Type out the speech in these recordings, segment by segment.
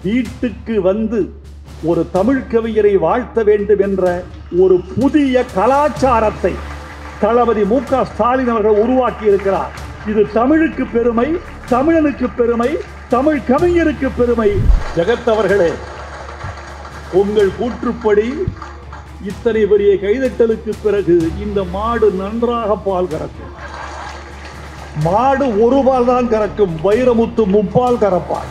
வீட்டுக்கு வந்து ஒரு தமிழ் கவிஞரை வாழ்த்த வேண்டும் என்ற ஒரு புதிய கலாச்சாரத்தை தளபதி மு க ஸ்டாலின் அவர்கள் உருவாக்கி இருக்கிறார் இது தமிழுக்கு பெருமை தமிழனுக்கு பெருமை தமிழ் கவிஞருக்கு பெருமை ஜெகத் அவர்களே உங்கள் கூற்றுப்படி இத்தனை பெரிய கைதட்டலுக்கு பிறகு இந்த மாடு நன்றாக பால் கறக்கும் மாடு ஒரு பால் தான் கறக்கும் வைரமுத்து முப்பால் கறப்பார்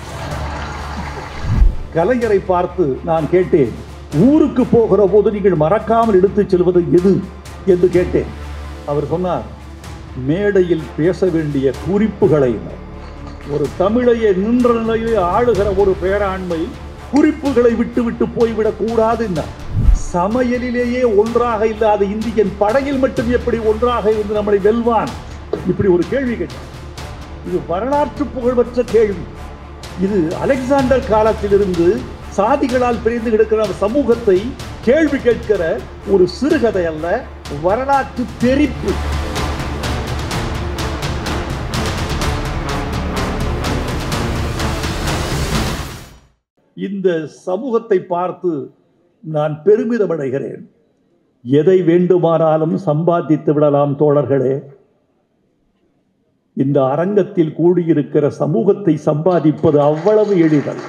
கலைஞரை பார்த்து நான் கேட்டேன் ஊருக்கு போகிற போது நீங்கள் மறக்காமல் எடுத்துச் செல்வது எது என்று கேட்டேன் அவர் சொன்னார் மேடையில் பேச வேண்டிய குறிப்புகளை ஒரு தமிழையே நின்ற நிலையிலே ஆளுகிற ஒரு பேராண்மை குறிப்புகளை விட்டு விட்டு போய்விடக் கூடாது சமையலிலேயே ஒன்றாக இல்லாத இந்தியன் படையில் மட்டும் எப்படி ஒன்றாக இருந்து நம்மளை வெல்வான் இப்படி ஒரு கேள்வி கேட்டார் இது வரலாற்று புகழ்பெற்ற கேள்வி இது அலெக்சாண்டர் காலத்திலிருந்து சாதிகளால் பிரிந்து கிடக்கிற சமூகத்தை கேள்வி கேட்கிற ஒரு சிறுகதை அல்ல வரலாற்று தெரிப்பு இந்த சமூகத்தை பார்த்து நான் பெருமிதம் அடைகிறேன் எதை வேண்டுமானாலும் சம்பாதித்து விடலாம் தோழர்களே இந்த அரங்கத்தில் கூடியிருக்கிற சமூகத்தை சம்பாதிப்பது அவ்வளவு எளிதல்ல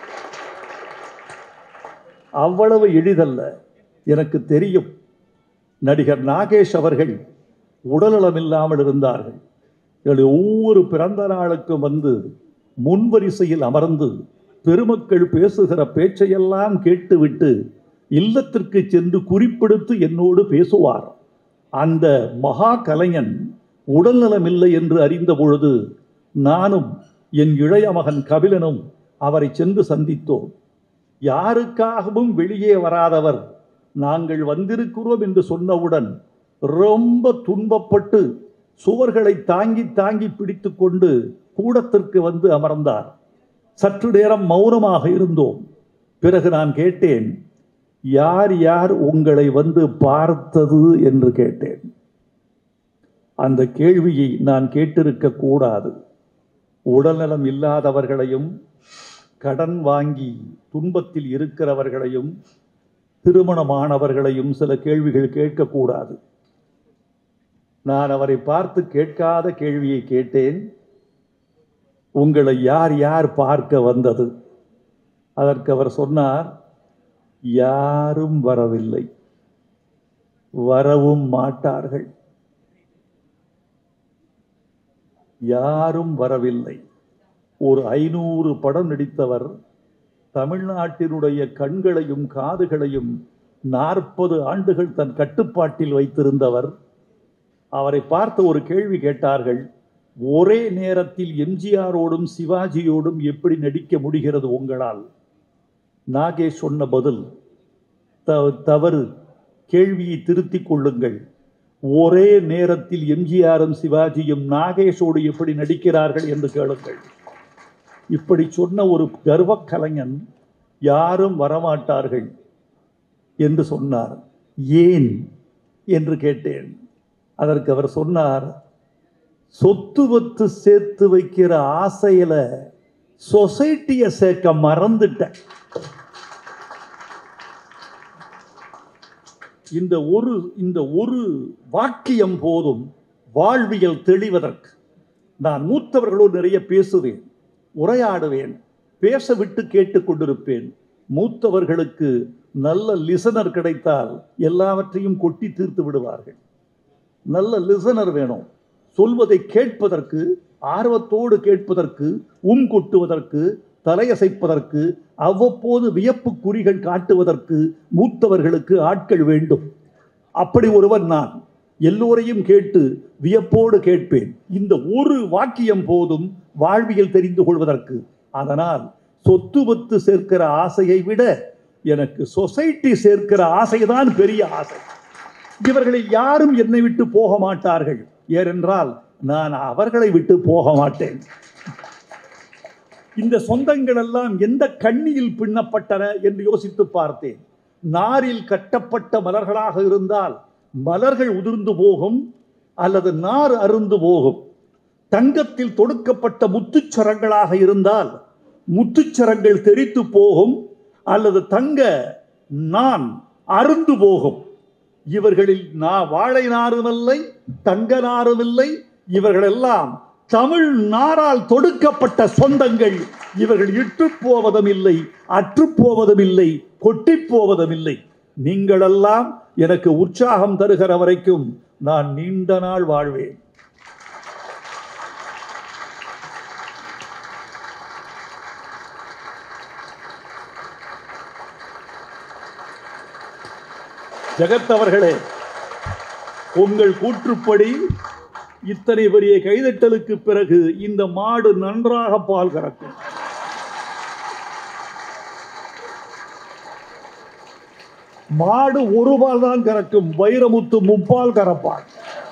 அவ்வளவு எளிதல்ல எனக்கு தெரியும் நடிகர் நாகேஷ் அவர்கள் உடல்நலம் இல்லாமல் இருந்தார்கள் இவர்கள் ஒவ்வொரு பிறந்த நாளுக்கும் வந்து முன்வரிசையில் அமர்ந்து பெருமக்கள் பேசுகிற பேச்சையெல்லாம் கேட்டுவிட்டு இல்லத்திற்கு சென்று குறிப்பெடுத்து என்னோடு பேசுவார் அந்த மகா கலைஞன் உடல்நலம் இல்லை என்று அறிந்த பொழுது நானும் என் இளைய மகன் கபிலனும் அவரை சென்று சந்தித்தோம் யாருக்காகவும் வெளியே வராதவர் நாங்கள் வந்திருக்கிறோம் என்று சொன்னவுடன் ரொம்ப துன்பப்பட்டு சுவர்களை தாங்கி தாங்கி பிடித்து கொண்டு கூடத்திற்கு வந்து அமர்ந்தார் சற்று நேரம் மௌனமாக இருந்தோம் பிறகு நான் கேட்டேன் யார் யார் உங்களை வந்து பார்த்தது என்று கேட்டேன் அந்த கேள்வியை நான் கேட்டிருக்க கூடாது உடல்நலம் இல்லாதவர்களையும் கடன் வாங்கி துன்பத்தில் இருக்கிறவர்களையும் திருமணமானவர்களையும் சில கேள்விகள் கேட்கக்கூடாது நான் அவரை பார்த்து கேட்காத கேள்வியை கேட்டேன் உங்களை யார் யார் பார்க்க வந்தது அதற்கு அவர் சொன்னார் யாரும் வரவில்லை வரவும் மாட்டார்கள் யாரும் வரவில்லை ஒரு ஐநூறு படம் நடித்தவர் தமிழ்நாட்டினுடைய கண்களையும் காதுகளையும் நாற்பது ஆண்டுகள் தன் கட்டுப்பாட்டில் வைத்திருந்தவர் அவரை பார்த்து ஒரு கேள்வி கேட்டார்கள் ஒரே நேரத்தில் எம்ஜிஆரோடும் சிவாஜியோடும் எப்படி நடிக்க முடிகிறது உங்களால் நாகேஷ் சொன்ன பதில் த- தவறு கேள்வியை திருத்திக் கொள்ளுங்கள் ஒரே நேரத்தில் எம்ஜிஆரும் சிவாஜியும் நாகேஷோடு எப்படி நடிக்கிறார்கள் என்று கேளுங்கள் இப்படி சொன்ன ஒரு கர்வ கலைஞன் யாரும் வரமாட்டார்கள் என்று சொன்னார் ஏன் என்று கேட்டேன் அதற்கு அவர் சொன்னார் சொத்து வத்து சேர்த்து வைக்கிற ஆசையில சொசைட்டியை சேர்க்க மறந்துட்டேன் இந்த ஒரு இந்த ஒரு வாக்கியம் போதும் வாழ்வியல் தெளிவதற்கு நான் மூத்தவர்களோடு நிறைய பேசுவேன் உரையாடுவேன் பேச விட்டு கேட்டுக்கொண்டிருப்பேன் மூத்தவர்களுக்கு நல்ல லிசனர் கிடைத்தால் எல்லாவற்றையும் கொட்டி தீர்த்து விடுவார்கள் நல்ல லிசனர் வேணும் சொல்வதை கேட்பதற்கு ஆர்வத்தோடு கேட்பதற்கு உம் கொட்டுவதற்கு தலையசைப்பதற்கு அவ்வப்போது வியப்பு குறிகள் காட்டுவதற்கு மூத்தவர்களுக்கு ஆட்கள் வேண்டும் அப்படி ஒருவன் நான் எல்லோரையும் கேட்டு வியப்போடு கேட்பேன் இந்த ஒரு வாக்கியம் போதும் வாழ்வியல் தெரிந்து கொள்வதற்கு அதனால் சொத்து பத்து சேர்க்கிற ஆசையை விட எனக்கு சொசைட்டி சேர்க்கிற ஆசைதான் பெரிய ஆசை இவர்களில் யாரும் என்னை விட்டு போக மாட்டார்கள் ஏனென்றால் நான் அவர்களை விட்டு போக மாட்டேன் இந்த சொந்தங்கள் எல்லாம் எந்த கண்ணியில் பின்னப்பட்டன என்று யோசித்து பார்த்தேன் நாரில் கட்டப்பட்ட மலர்களாக இருந்தால் மலர்கள் உதிர்ந்து போகும் அல்லது நார் அருந்து போகும் தங்கத்தில் தொடுக்கப்பட்ட முத்துச்சரங்களாக இருந்தால் முத்துச்சரங்கள் தெரித்து போகும் அல்லது தங்க நான் அருந்து போகும் இவர்களில் நான் வாழை நாருமில்லை தங்க நாருமில்லை இவர்களெல்லாம் தமிழ் நாரால் தொடுக்கப்பட்ட சொந்தங்கள் இவர்கள் இட்டு போவதும் இல்லை அற்று போவதும் இல்லை கொட்டி போவதும் இல்லை நீங்களெல்லாம் எனக்கு உற்சாகம் தருகிற வரைக்கும் நான் நீண்ட நாள் வாழ்வேன் ஜெகத் அவர்களே உங்கள் கூற்றுப்படி இத்தனை பெரிய கைதட்டலுக்கு பிறகு இந்த மாடு நன்றாக பால் கறக்கும் மாடு ஒரு பால் தான் கறக்கும் வைரமுத்து முப்பால் கறப்பான்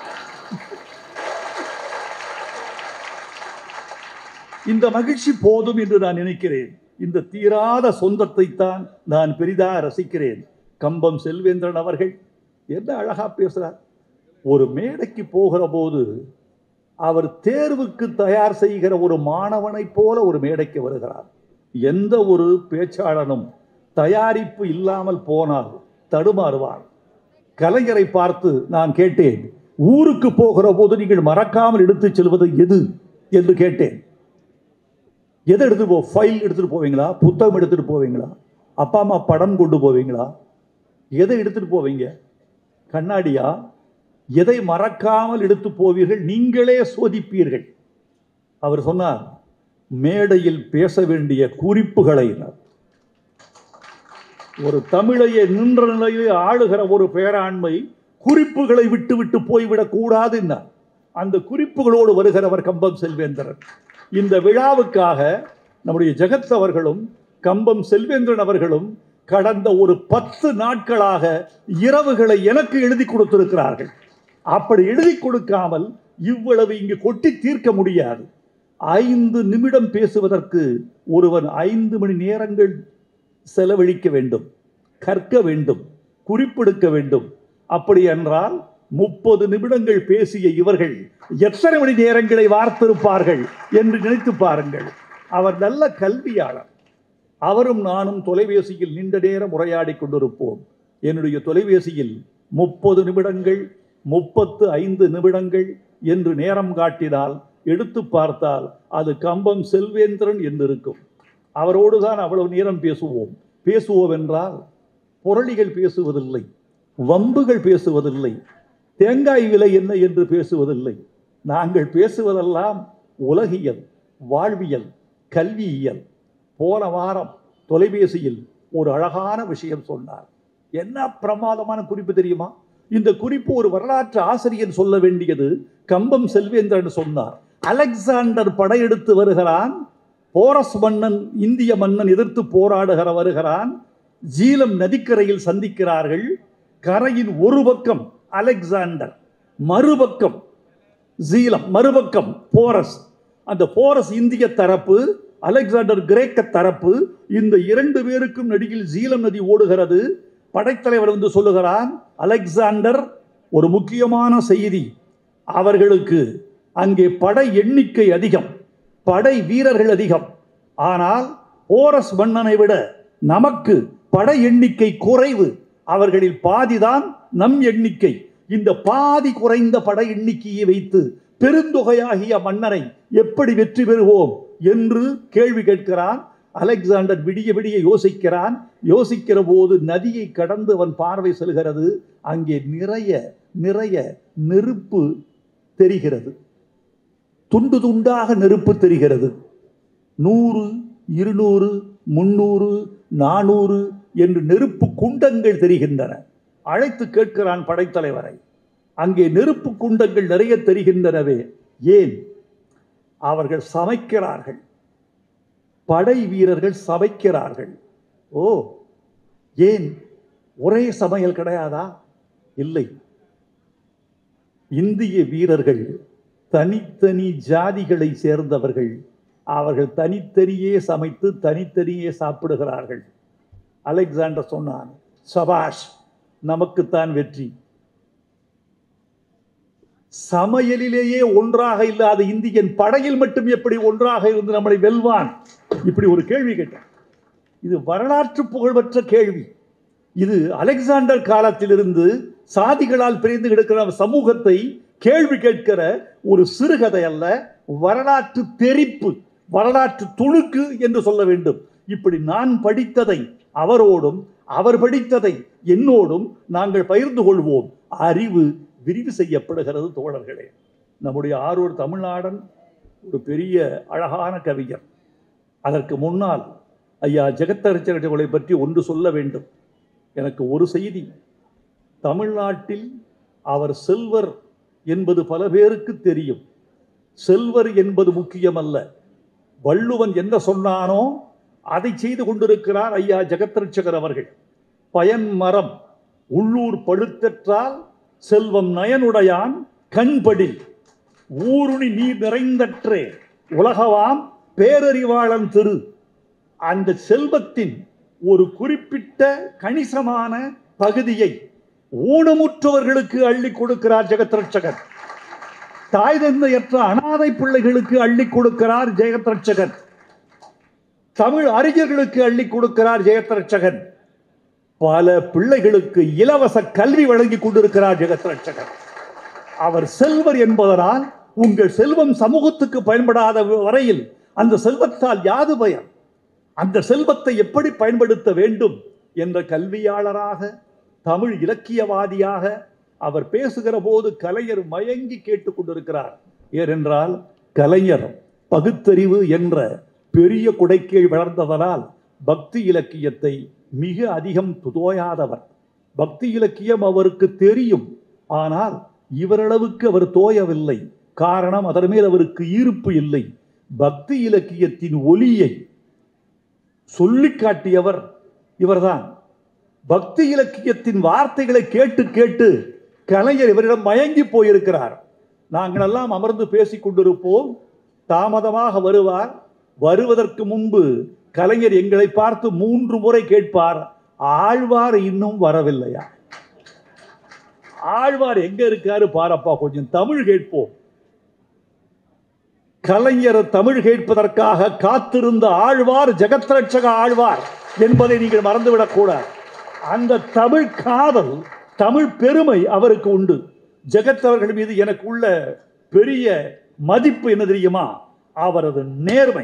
இந்த மகிழ்ச்சி போதும் என்று நான் நினைக்கிறேன் இந்த தீராத சொந்தத்தை தான் நான் பெரிதாக ரசிக்கிறேன் கம்பம் செல்வேந்திரன் அவர்கள் என்ன அழகா பேசுறார் ஒரு மேடைக்கு போகிற போது அவர் தேர்வுக்கு தயார் செய்கிற ஒரு மாணவனைப் போல ஒரு மேடைக்கு வருகிறார் எந்த ஒரு பேச்சாளனும் தயாரிப்பு இல்லாமல் போனால் தடுமாறுவார் கலைஞரை பார்த்து நான் கேட்டேன் ஊருக்கு போகிற போது நீங்கள் மறக்காமல் எடுத்துச் செல்வது எது என்று கேட்டேன் எதை எடுத்துட்டு போ ஃபைல் எடுத்துட்டு போவீங்களா புத்தகம் எடுத்துட்டு போவீங்களா அப்பா அம்மா படம் கொண்டு போவீங்களா எதை எடுத்துட்டு போவீங்க கண்ணாடியா எதை மறக்காமல் எடுத்து போவீர்கள் நீங்களே சோதிப்பீர்கள் அவர் சொன்னார் மேடையில் பேச வேண்டிய குறிப்புகளை ஒரு தமிழையை நின்ற நிலையில் ஆளுகிற ஒரு பேராண்மை குறிப்புகளை விட்டு விட்டு போய்விடக் கூடாதுன்னா அந்த குறிப்புகளோடு வருகிறவர் கம்பம் செல்வேந்திரன் இந்த விழாவுக்காக நம்முடைய ஜெகத் அவர்களும் கம்பம் செல்வேந்திரன் அவர்களும் கடந்த ஒரு பத்து நாட்களாக இரவுகளை எனக்கு எழுதி கொடுத்திருக்கிறார்கள் அப்படி எழுதி கொடுக்காமல் இவ்வளவு இங்கு கொட்டி தீர்க்க முடியாது ஐந்து நிமிடம் பேசுவதற்கு ஒருவன் ஐந்து மணி நேரங்கள் செலவழிக்க வேண்டும் கற்க வேண்டும் குறிப்பெடுக்க வேண்டும் அப்படி என்றால் முப்பது நிமிடங்கள் பேசிய இவர்கள் எத்தனை மணி நேரங்களை வார்த்திருப்பார்கள் என்று நினைத்து பாருங்கள் அவர் நல்ல கல்வியாளர் அவரும் நானும் தொலைபேசியில் நீண்ட நேரம் உரையாடி கொண்டிருப்போம் என்னுடைய தொலைபேசியில் முப்பது நிமிடங்கள் முப்பத்து ஐந்து நிமிடங்கள் என்று நேரம் காட்டினால் எடுத்து பார்த்தால் அது கம்பம் செல்வேந்திரன் என்று இருக்கும் அவரோடு தான் அவ்வளவு நேரம் பேசுவோம் பேசுவோம் என்றால் புரளிகள் பேசுவதில்லை வம்புகள் பேசுவதில்லை தேங்காய் விலை என்ன என்று பேசுவதில்லை நாங்கள் பேசுவதெல்லாம் உலகியல் வாழ்வியல் கல்வியியல் போன வாரம் தொலைபேசியில் ஒரு அழகான விஷயம் சொன்னார் என்ன பிரமாதமான குறிப்பு தெரியுமா இந்த குறிப்பு ஒரு வரலாற்று ஆசிரியர் சொல்ல வேண்டியது கம்பம் செல்வேந்திரன் சொன்னார் அலெக்சாண்டர் படையெடுத்து வருகிறான் போரஸ் மன்னன் இந்திய மன்னன் எதிர்த்து போராடுகிற வருகிறான் ஜீலம் நதிக்கரையில் சந்திக்கிறார்கள் கரையின் ஒரு பக்கம் அலெக்சாண்டர் மறுபக்கம் ஜீலம் மறுபக்கம் போரஸ் அந்த போரஸ் இந்திய தரப்பு அலெக்சாண்டர் கிரேக்க தரப்பு இந்த இரண்டு பேருக்கும் நடிகில் ஜீலம் நதி ஓடுகிறது படைத்தலைவர் வந்து சொல்லுகிறான் அலெக்சாண்டர் ஒரு முக்கியமான செய்தி அவர்களுக்கு அங்கே படை எண்ணிக்கை அதிகம் படை வீரர்கள் அதிகம் ஆனால் ஓரஸ் மன்னனை விட நமக்கு படை எண்ணிக்கை குறைவு அவர்களில் பாதிதான் நம் எண்ணிக்கை இந்த பாதி குறைந்த படை எண்ணிக்கையை வைத்து பெருந்தொகையாகிய மன்னரை எப்படி வெற்றி பெறுவோம் என்று கேள்வி கேட்கிறான் அலெக்சாண்டர் விடிய விடிய யோசிக்கிறான் யோசிக்கிற போது நதியை கடந்து அவன் பார்வை செல்கிறது அங்கே நிறைய நிறைய நெருப்பு தெரிகிறது துண்டு துண்டாக நெருப்பு தெரிகிறது நூறு இருநூறு முன்னூறு நானூறு என்று நெருப்பு குண்டங்கள் தெரிகின்றன அழைத்து கேட்கிறான் படைத்தலைவரை அங்கே நெருப்பு குண்டங்கள் நிறைய தெரிகின்றனவே ஏன் அவர்கள் சமைக்கிறார்கள் படை வீரர்கள் சமைக்கிறார்கள் ஓ ஏன் ஒரே சமையல் கிடையாதா இல்லை இந்திய வீரர்கள் தனித்தனி ஜாதிகளை சேர்ந்தவர்கள் அவர்கள் தனித்தனியே சமைத்து தனித்தனியே சாப்பிடுகிறார்கள் அலெக்சாண்டர் சொன்னான் சபாஷ் நமக்குத்தான் வெற்றி சமையலிலேயே ஒன்றாக இல்லாத இந்தியன் படையில் மட்டும் எப்படி ஒன்றாக இருந்து நம்மளை வெல்வான் இப்படி ஒரு கேள்வி கேட்டான் இது வரலாற்று புகழ்பெற்ற கேள்வி இது அலெக்சாண்டர் காலத்திலிருந்து சாதிகளால் பிரிந்து கிடக்கிற சமூகத்தை கேள்வி கேட்கிற ஒரு சிறுகதை அல்ல வரலாற்று தெரிப்பு வரலாற்று துணுக்கு என்று சொல்ல வேண்டும் இப்படி நான் படித்ததை அவரோடும் அவர் படித்ததை என்னோடும் நாங்கள் பகிர்ந்து கொள்வோம் அறிவு விரிவு செய்யப்படுகிறது தோழர்களே நம்முடைய ஆரூர் தமிழ்நாடன் ஒரு பெரிய அழகான கவிஞர் அதற்கு முன்னால் ஐயா ஜெகத்தரசர்களை பற்றி ஒன்று சொல்ல வேண்டும் எனக்கு ஒரு செய்தி தமிழ்நாட்டில் அவர் செல்வர் என்பது பல பேருக்கு தெரியும் செல்வர் என்பது முக்கியமல்ல வள்ளுவன் என்ன சொன்னானோ அதை செய்து கொண்டிருக்கிறார் ஐயா ஜெகத்ரட்சகர் அவர்கள் பயன் மரம் உள்ளூர் பழுத்தற்றால் செல்வம் நயனுடையான் கண்படில் ஊருணி நீர் நிறைந்தற்றே உலகவாம் பேரறிவாளன் திரு அந்த செல்வத்தின் ஒரு குறிப்பிட்ட கணிசமான பகுதியை ஊனமுற்றவர்களுக்கு அள்ளி கொடுக்கிறார் ஜெகத்ரட்சகன் தாய் தந்தையற்ற அனாதை பிள்ளைகளுக்கு அள்ளி கொடுக்கிறார் ஜெயத்ரட்சகன் தமிழ் அறிஞர்களுக்கு அள்ளி கொடுக்கிறார் ஜெயத்ரட்சகன் பல பிள்ளைகளுக்கு இலவச கல்வி வழங்கி கொண்டிருக்கிறார் ஜெகத்ரட்சகன் அவர் செல்வர் என்பதனால் உங்கள் செல்வம் சமூகத்துக்கு பயன்படாத வரையில் அந்த செல்வத்தால் யாது பயன் அந்த செல்வத்தை எப்படி பயன்படுத்த வேண்டும் என்ற கல்வியாளராக தமிழ் இலக்கியவாதியாக அவர் பேசுகிற போது கலைஞர் மயங்கி கேட்டுக் கொண்டிருக்கிறார் ஏனென்றால் கலைஞர் பகுத்தறிவு என்ற பெரிய குடைக்கீழ் வளர்ந்ததனால் பக்தி இலக்கியத்தை மிக அதிகம் தோயாதவர் பக்தி இலக்கியம் அவருக்கு தெரியும் ஆனால் இவரளவுக்கு அவர் தோயவில்லை காரணம் அதன் மேல் அவருக்கு ஈர்ப்பு இல்லை பக்தி இலக்கியத்தின் ஒலியை சொல்லிக் காட்டியவர் இவர்தான் பக்தி இலக்கியத்தின் வார்த்தைகளை கேட்டு கேட்டு கலைஞர் இவரிடம் மயங்கி போயிருக்கிறார் நாங்கள் எல்லாம் அமர்ந்து பேசிக் கொண்டிருப்போம் தாமதமாக வருவார் வருவதற்கு முன்பு கலைஞர் எங்களை பார்த்து மூன்று முறை கேட்பார் ஆழ்வார் இன்னும் வரவில்லையா ஆழ்வார் எங்க இருக்காரு பாரப்பா கொஞ்சம் தமிழ் கேட்போம் கலைஞர் தமிழ் கேட்பதற்காக காத்திருந்த ஆழ்வார் ஜெகத்ரட்சக ஆழ்வார் என்பதை நீங்கள் மறந்துவிடக் கூடாது அந்த தமிழ் காதல் தமிழ் பெருமை அவருக்கு உண்டு ஜெகத் அவர்கள் மீது எனக்கு உள்ள பெரிய மதிப்பு என்ன தெரியுமா அவரது நேர்மை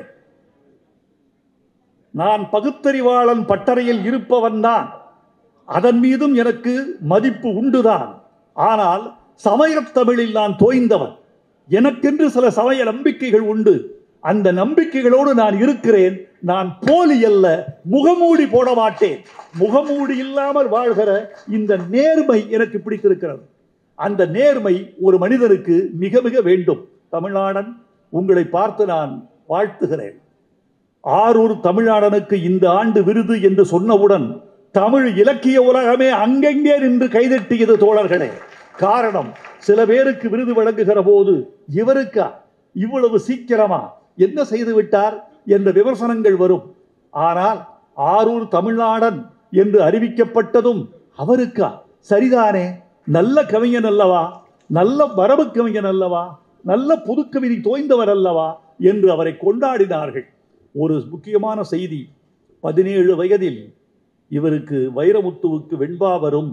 நான் பகுத்தறிவாளன் பட்டறையில் இருப்பவன் தான் அதன் மீதும் எனக்கு மதிப்பு உண்டுதான் ஆனால் சமயத் தமிழில் நான் தோய்ந்தவன் எனக்கென்று சில சமய நம்பிக்கைகள் உண்டு அந்த நம்பிக்கைகளோடு நான் இருக்கிறேன் நான் போலி அல்ல முகமூடி போட மாட்டேன் முகமூடி இல்லாமல் வாழ்கிற இந்த நேர்மை எனக்கு பிடித்திருக்கிறது அந்த நேர்மை ஒரு மனிதனுக்கு மிக மிக வேண்டும் தமிழ்நாடன் உங்களை பார்த்து நான் வாழ்த்துகிறேன் ஆரூர் தமிழ்நாடனுக்கு இந்த ஆண்டு விருது என்று சொன்னவுடன் தமிழ் இலக்கிய உலகமே அங்கெங்கே நின்று கைதட்டியது தோழர்களே காரணம் சில பேருக்கு விருது வழங்குகிற போது இவருக்கா இவ்வளவு சீக்கிரமா என்ன செய்து விட்டார் என்ற விமர்சனங்கள் வரும் ஆனால் ஆரூர் தமிழ்நாடன் என்று அறிவிக்கப்பட்டதும் அவருக்கா சரிதானே நல்ல கவிஞன் அல்லவா நல்ல மரபு கவிஞன் அல்லவா நல்ல புதுக்கவிதை தோய்ந்தவர் அல்லவா என்று அவரை கொண்டாடினார்கள் ஒரு முக்கியமான செய்தி பதினேழு வயதில் இவருக்கு வைரமுத்துவுக்கு வெண்பா வரும்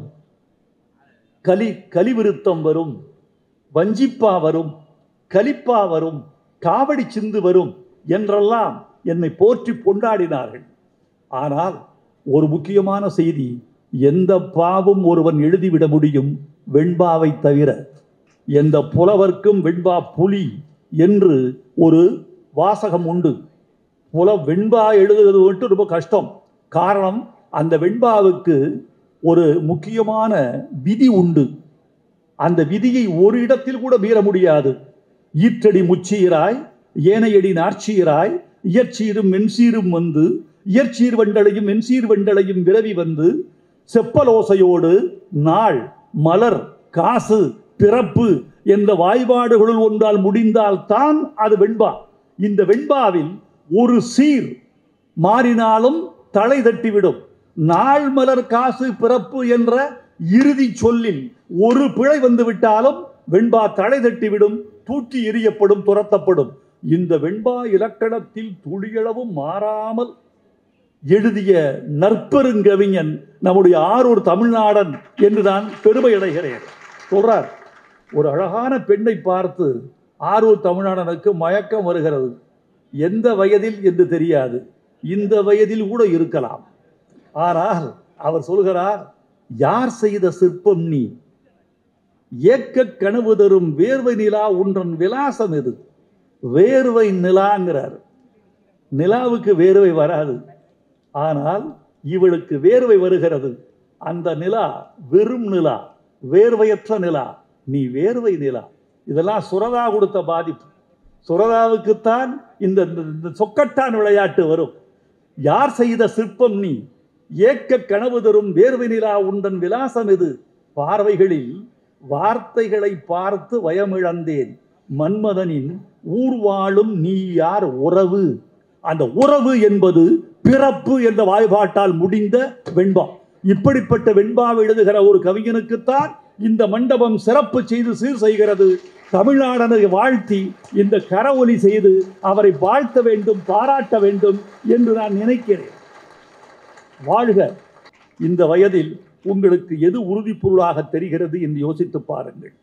கலி கலிவிருத்தம் வரும் வஞ்சிப்பா வரும் கலிப்பா வரும் காவடி சிந்து வரும் என்றெல்லாம் என்னை போற்றி கொண்டாடினார்கள் ஆனால் ஒரு முக்கியமான செய்தி எந்த பாவும் ஒருவன் எழுதிவிட முடியும் வெண்பாவை தவிர எந்த புலவர்க்கும் வெண்பா புலி என்று ஒரு வாசகம் உண்டு புல வெண்பா எழுதுவது மட்டும் ரொம்ப கஷ்டம் காரணம் அந்த வெண்பாவுக்கு ஒரு முக்கியமான விதி உண்டு அந்த விதியை ஒரு இடத்தில் கூட மீற முடியாது ஈற்றடி முச்சீராய் ஏனையடி நாற்சீராய் இயற்சீரும் மென்சீரும் வந்து இயற்சீர் வண்டலையும் மென்சீர் வண்டலையும் விரவி வந்து செப்பலோசையோடு நாள் மலர் காசு பிறப்பு என்ற வாய்பாடுகளுள் ஒன்றால் முடிந்தால் தான் அது வெண்பா இந்த வெண்பாவில் ஒரு சீர் மாறினாலும் தலை தட்டிவிடும் நாள் மலர் காசு பிறப்பு என்ற இறுதி சொல்லில் ஒரு பிழை வந்து விட்டாலும் வெண்பா தலை தட்டிவிடும் தூக்கி எறியப்படும் துரத்தப்படும் இந்த வெண்பா இலக்கணத்தில் துளியளவும் மாறாமல் எழுதிய நற்பெருங்கவிஞன் நம்முடைய ஆரூர் தமிழ்நாடன் என்று நான் பெருமை அடைகிறேன் சொல்றார் ஒரு அழகான பெண்ணை பார்த்து ஆரூர் தமிழ்நாடனுக்கு மயக்கம் வருகிறது எந்த வயதில் என்று தெரியாது இந்த வயதில் கூட இருக்கலாம் ஆனால் அவர் சொல்கிறார் யார் செய்த சிற்பம் நீ ஏக்க கனவு தரும் வேர்வை நிலா உன்றன் விலாசம் எது வேர்வை நிலாங்கிறார் நிலாவுக்கு வேர்வை வராது ஆனால் இவளுக்கு வேர்வை வருகிறது அந்த நிலா வெறும் நிலா வேர்வையற்ற நிலா நீ வேர்வை நிலா இதெல்லாம் சுரதா கொடுத்த பாதிப்பு சுரதாவுக்குத்தான் இந்த இந்த- இந்த சொக்கட்டான் விளையாட்டு வரும் யார் செய்த சிற்பம் நீ ஏக்க கனவு தரும் வேர்வை நிலா உந்தன் விலாசம் இது பார்வைகளில் வார்த்தைகளை பார்த்து பயமிழந்தேன் மன்மதனின் ஊர் வாழும் நீ யார் உறவு அந்த உறவு என்பது பிறப்பு என்ற வாய்பாட்டால் முடிந்த வெண்பா இப்படிப்பட்ட வெண்பாவை எழுதுகிற ஒரு கவிஞனுக்குத்தான் இந்த மண்டபம் சிறப்பு செய்து சீர் செய்கிறது தமிழ்நாடனை வாழ்த்தி இந்த கரவொலி செய்து அவரை வாழ்த்த வேண்டும் பாராட்ட வேண்டும் என்று நான் நினைக்கிறேன் வாழ்க இந்த வயதில் உங்களுக்கு எது உறுதிப்பொருளாக தெரிகிறது என்று யோசித்து பாருங்கள்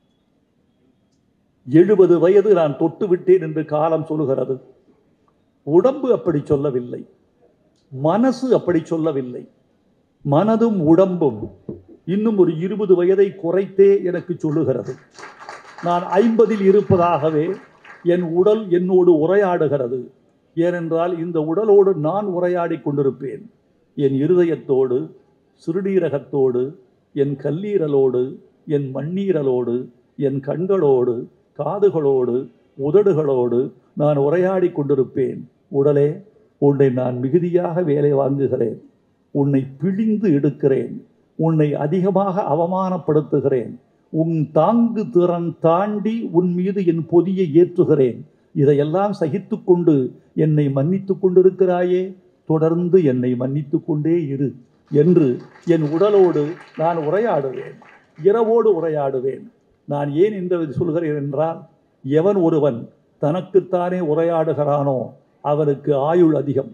எழுபது வயது நான் தொட்டு விட்டேன் என்று காலம் சொல்லுகிறது உடம்பு அப்படி சொல்லவில்லை மனசு அப்படி சொல்லவில்லை மனதும் உடம்பும் இன்னும் ஒரு இருபது வயதை குறைத்தே எனக்கு சொல்லுகிறது நான் ஐம்பதில் இருப்பதாகவே என் உடல் என்னோடு உரையாடுகிறது ஏனென்றால் இந்த உடலோடு நான் உரையாடி கொண்டிருப்பேன் என் இருதயத்தோடு சிறுநீரகத்தோடு என் கல்லீரலோடு என் மண்ணீரலோடு என் கண்களோடு காதுகளோடு உதடுகளோடு நான் உரையாடி கொண்டிருப்பேன் உடலே உன்னை நான் மிகுதியாக வேலை வாங்குகிறேன் உன்னை பிழிந்து எடுக்கிறேன் உன்னை அதிகமாக அவமானப்படுத்துகிறேன் உன் தாங்கு திறன் தாண்டி உன் மீது என் பொதியை ஏற்றுகிறேன் இதையெல்லாம் சகித்து கொண்டு என்னை மன்னித்து கொண்டிருக்கிறாயே தொடர்ந்து என்னை மன்னித்து கொண்டே இரு என்று என் உடலோடு நான் உரையாடுவேன் இரவோடு உரையாடுவேன் நான் ஏன் இந்த சொல்கிறேன் என்றால் எவன் ஒருவன் தனக்குத்தானே உரையாடுகிறானோ அவனுக்கு ஆயுள் அதிகம்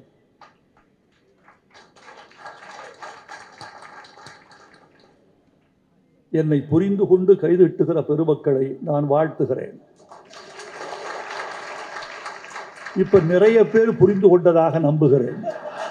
என்னை புரிந்து கொண்டு கைதிட்டுகிற பெருமக்களை நான் வாழ்த்துகிறேன் இப்ப நிறைய பேர் புரிந்து கொண்டதாக நம்புகிறேன்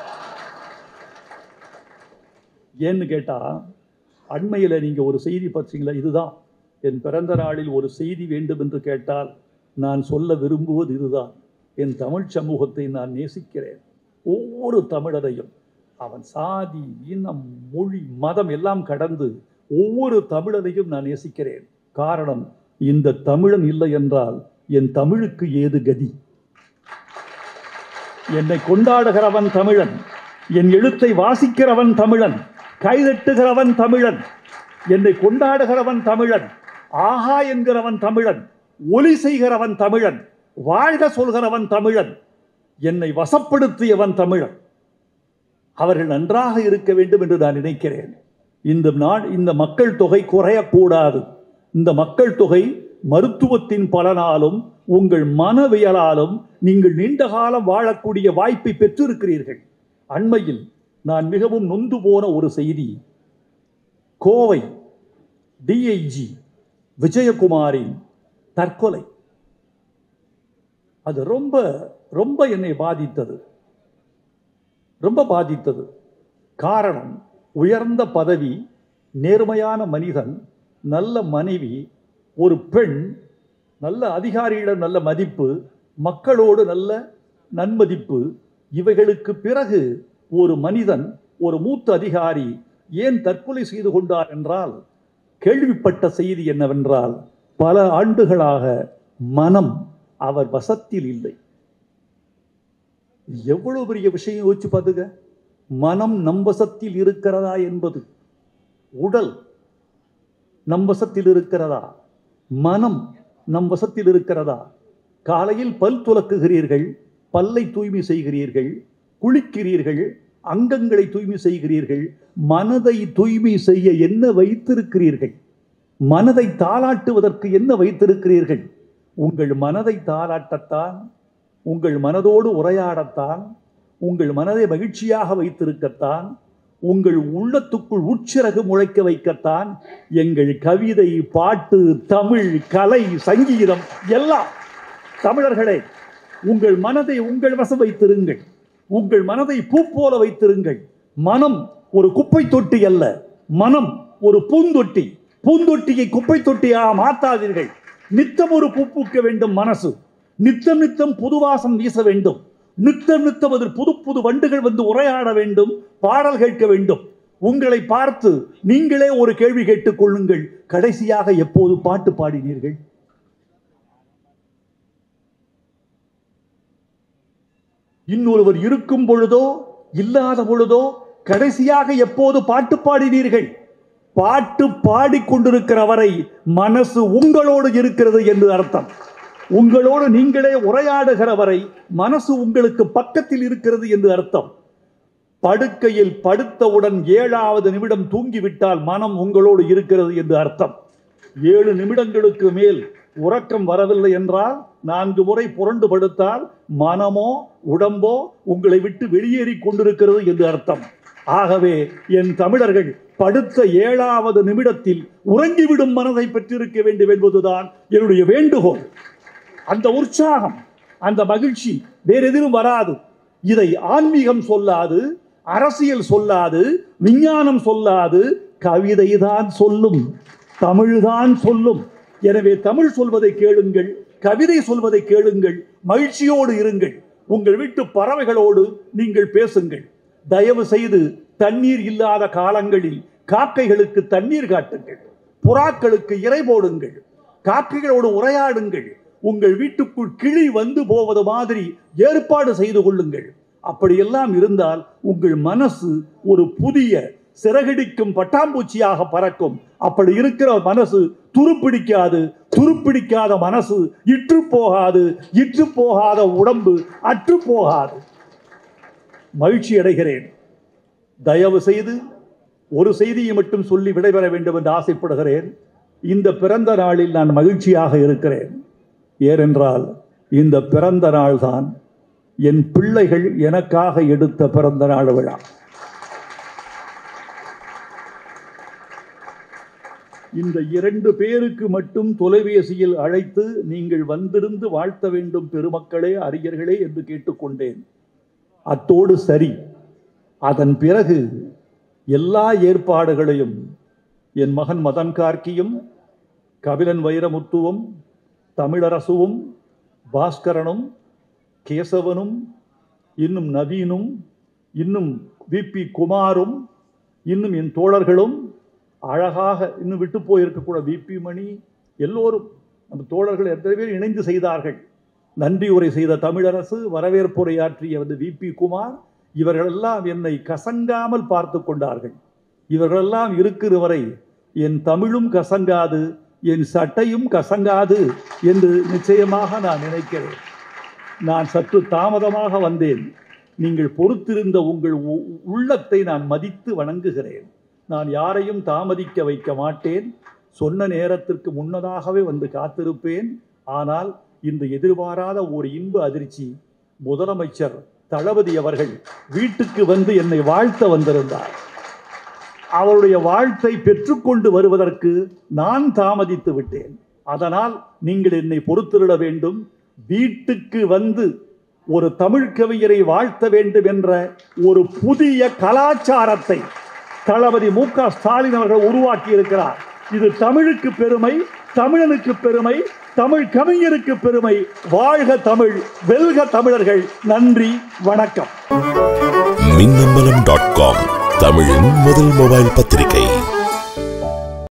ஏன்னு கேட்டா அண்மையில் நீங்க ஒரு செய்தி பார்த்தீங்களா இதுதான் என் பிறந்த நாளில் ஒரு செய்தி வேண்டும் என்று கேட்டால் நான் சொல்ல விரும்புவது இதுதான் என் தமிழ் சமூகத்தை நான் நேசிக்கிறேன் ஒவ்வொரு தமிழரையும் அவன் சாதி இனம் மொழி மதம் எல்லாம் கடந்து ஒவ்வொரு தமிழரையும் நான் நேசிக்கிறேன் காரணம் இந்த தமிழன் இல்லை என்றால் என் தமிழுக்கு ஏது கதி என்னை கொண்டாடுகிறவன் தமிழன் என் எழுத்தை வாசிக்கிறவன் தமிழன் கைதட்டுகிறவன் தமிழன் என்னை கொண்டாடுகிறவன் தமிழன் ஆஹா என்கிறவன் தமிழன் ஒலி செய்கிறவன் தமிழன் வாழ்க சொல்கிறவன் தமிழன் என்னை வசப்படுத்தியவன் தமிழன் அவர்கள் நன்றாக இருக்க வேண்டும் என்று நான் நினைக்கிறேன் இந்த நாள் இந்த மக்கள் தொகை குறையக்கூடாது இந்த மக்கள் தொகை மருத்துவத்தின் பலனாலும் உங்கள் மனவியலாலும் நீங்கள் நீண்ட காலம் வாழக்கூடிய வாய்ப்பை பெற்றிருக்கிறீர்கள் அண்மையில் நான் மிகவும் நொந்து போன ஒரு செய்தி கோவை டிஐஜி விஜயகுமாரின் தற்கொலை அது ரொம்ப ரொம்ப என்னை பாதித்தது ரொம்ப பாதித்தது காரணம் உயர்ந்த பதவி நேர்மையான மனிதன் நல்ல மனைவி ஒரு பெண் நல்ல அதிகாரியிடம் நல்ல மதிப்பு மக்களோடு நல்ல நன்மதிப்பு இவைகளுக்கு பிறகு ஒரு மனிதன் ஒரு மூத்த அதிகாரி ஏன் தற்கொலை செய்து கொண்டார் என்றால் கேள்விப்பட்ட செய்தி என்னவென்றால் பல ஆண்டுகளாக மனம் அவர் வசத்தில் இல்லை எவ்வளவு பெரிய விஷயம் யோசிச்சு பார்த்துக்க மனம் நம் வசத்தில் இருக்கிறதா என்பது உடல் நம் வசத்தில் இருக்கிறதா மனம் நம் வசத்தில் இருக்கிறதா காலையில் பல் துலக்குகிறீர்கள் பல்லை தூய்மை செய்கிறீர்கள் குளிக்கிறீர்கள் அங்கங்களை தூய்மை செய்கிறீர்கள் மனதை தூய்மை செய்ய என்ன வைத்திருக்கிறீர்கள் மனதை தாளாட்டுவதற்கு என்ன வைத்திருக்கிறீர்கள் உங்கள் மனதை தாளாட்டத்தான் உங்கள் மனதோடு உரையாடத்தான் உங்கள் மனதை மகிழ்ச்சியாக வைத்திருக்கத்தான் உங்கள் உள்ளத்துக்குள் உட்சிறகு முளைக்க வைக்கத்தான் எங்கள் கவிதை பாட்டு தமிழ் கலை சங்கீதம் எல்லாம் தமிழர்களே உங்கள் மனதை உங்கள் வசம் வைத்திருங்கள் உங்கள் மனதை பூ போல வைத்திருங்கள் மனம் ஒரு குப்பை தொட்டி அல்ல மனம் ஒரு பூந்தொட்டி பூந்தொட்டியை குப்பை தொட்டியாக மாற்றாதீர்கள் நித்தம் ஒரு பூ பூக்க வேண்டும் மனசு நித்தம் நித்தம் புதுவாசம் வீச வேண்டும் நித்தம் நித்தம் அதில் புது புது வண்டுகள் வந்து உரையாட வேண்டும் பாடல் கேட்க வேண்டும் உங்களை பார்த்து நீங்களே ஒரு கேள்வி கேட்டுக் கொள்ளுங்கள் கடைசியாக எப்போது பாட்டு பாடினீர்கள் இன்னொருவர் இருக்கும் பொழுதோ இல்லாத பொழுதோ கடைசியாக எப்போது பாட்டு பாடினீர்கள் பாட்டு பாடிக்கொண்டிருக்கிற வரை மனசு உங்களோடு இருக்கிறது என்று அர்த்தம் உங்களோடு நீங்களே உரையாடுகிற வரை மனசு உங்களுக்கு பக்கத்தில் இருக்கிறது என்று அர்த்தம் படுக்கையில் படுத்தவுடன் ஏழாவது நிமிடம் தூங்கிவிட்டால் மனம் உங்களோடு இருக்கிறது என்று அர்த்தம் ஏழு நிமிடங்களுக்கு மேல் உறக்கம் வரவில்லை என்றால் நான்கு முறை புரண்டு படுத்தால் மனமோ உடம்போ உங்களை விட்டு வெளியேறி கொண்டிருக்கிறது என்று அர்த்தம் ஆகவே என் தமிழர்கள் படுத்த ஏழாவது நிமிடத்தில் உறங்கிவிடும் மனதை பெற்றிருக்க வேண்டும் என்பதுதான் என்னுடைய வேண்டுகோள் அந்த உற்சாகம் அந்த மகிழ்ச்சி வேற எதிலும் வராது இதை ஆன்மீகம் சொல்லாது அரசியல் சொல்லாது விஞ்ஞானம் சொல்லாது கவிதை தான் சொல்லும் தமிழ்தான் சொல்லும் எனவே தமிழ் சொல்வதை கேளுங்கள் கவிதை சொல்வதை கேளுங்கள் மகிழ்ச்சியோடு இருங்கள் உங்கள் வீட்டு பறவைகளோடு நீங்கள் பேசுங்கள் தயவு செய்து தண்ணீர் இல்லாத காலங்களில் காக்கைகளுக்கு தண்ணீர் காட்டுங்கள் புறாக்களுக்கு இறை போடுங்கள் காக்கைகளோடு உரையாடுங்கள் உங்கள் வீட்டுக்குள் கிளி வந்து போவது மாதிரி ஏற்பாடு செய்து கொள்ளுங்கள் அப்படியெல்லாம் இருந்தால் உங்கள் மனசு ஒரு புதிய சிறகடிக்கும் பட்டாம்பூச்சியாக பறக்கும் அப்படி இருக்கிற மனசு துருப்பிடிக்காது துருப்பிடிக்காத மனசு இற்று போகாது இற்று போகாத உடம்பு அற்று போகாது மகிழ்ச்சி அடைகிறேன் தயவு செய்து ஒரு செய்தியை மட்டும் சொல்லி விடைபெற வேண்டும் என்று ஆசைப்படுகிறேன் இந்த பிறந்த நாளில் நான் மகிழ்ச்சியாக இருக்கிறேன் ஏனென்றால் இந்த பிறந்த நாள்தான் என் பிள்ளைகள் எனக்காக எடுத்த பிறந்த நாள் விழா இந்த இரண்டு பேருக்கு மட்டும் தொலைபேசியில் அழைத்து நீங்கள் வந்திருந்து வாழ்த்த வேண்டும் பெருமக்களே அறிஞர்களே என்று கேட்டுக்கொண்டேன் அத்தோடு சரி அதன் பிறகு எல்லா ஏற்பாடுகளையும் என் மகன் மதன் கார்க்கியும் கபிலன் வைரமுத்துவும் தமிழரசுவும் பாஸ்கரனும் கேசவனும் இன்னும் நவீனும் இன்னும் விபி குமாரும் இன்னும் என் தோழர்களும் அழகாக இன்னும் விட்டு போயிருக்கக்கூட விபி மணி எல்லோரும் அந்த தோழர்கள் எத்தனை பேர் இணைந்து செய்தார்கள் நன்றி உரை செய்த தமிழரசு வரவேற்புரை ஆற்றிய வந்து விபி குமார் இவர்களெல்லாம் என்னை கசங்காமல் பார்த்து கொண்டார்கள் இவர்களெல்லாம் இருக்கிற வரை என் தமிழும் கசங்காது என் சட்டையும் கசங்காது என்று நிச்சயமாக நான் நினைக்கிறேன் நான் சற்று தாமதமாக வந்தேன் நீங்கள் பொறுத்திருந்த உங்கள் உ- உள்ளத்தை நான் மதித்து வணங்குகிறேன் நான் யாரையும் தாமதிக்க வைக்க மாட்டேன் சொன்ன நேரத்திற்கு முன்னதாகவே வந்து காத்திருப்பேன் ஆனால் இன்று எதிர்பாராத ஒரு இன்ப அதிர்ச்சி முதலமைச்சர் தளபதி அவர்கள் வீட்டுக்கு வந்து என்னை வாழ்த்த வந்திருந்தார் அவருடைய வாழ்த்தை பெற்றுக்கொண்டு வருவதற்கு நான் தாமதித்து விட்டேன் அதனால் நீங்கள் என்னை பொறுத்திருட வேண்டும் வீட்டுக்கு வந்து ஒரு தமிழ் கவிஞரை வாழ்த்த வேண்டும் என்ற ஒரு புதிய கலாச்சாரத்தை தளபதி மு க ஸ்டாலின் அவர்கள் உருவாக்கி இருக்கிறார் இது தமிழுக்கு பெருமை தமிழனுக்கு பெருமை தமிழ் கவிஞருக்கு பெருமை வாழ்க தமிழ் வெல்க தமிழர்கள் நன்றி வணக்கம் மின்னம்பலம் டாட் காம் தமிழின் முதல் மொபைல் பத்திரிகை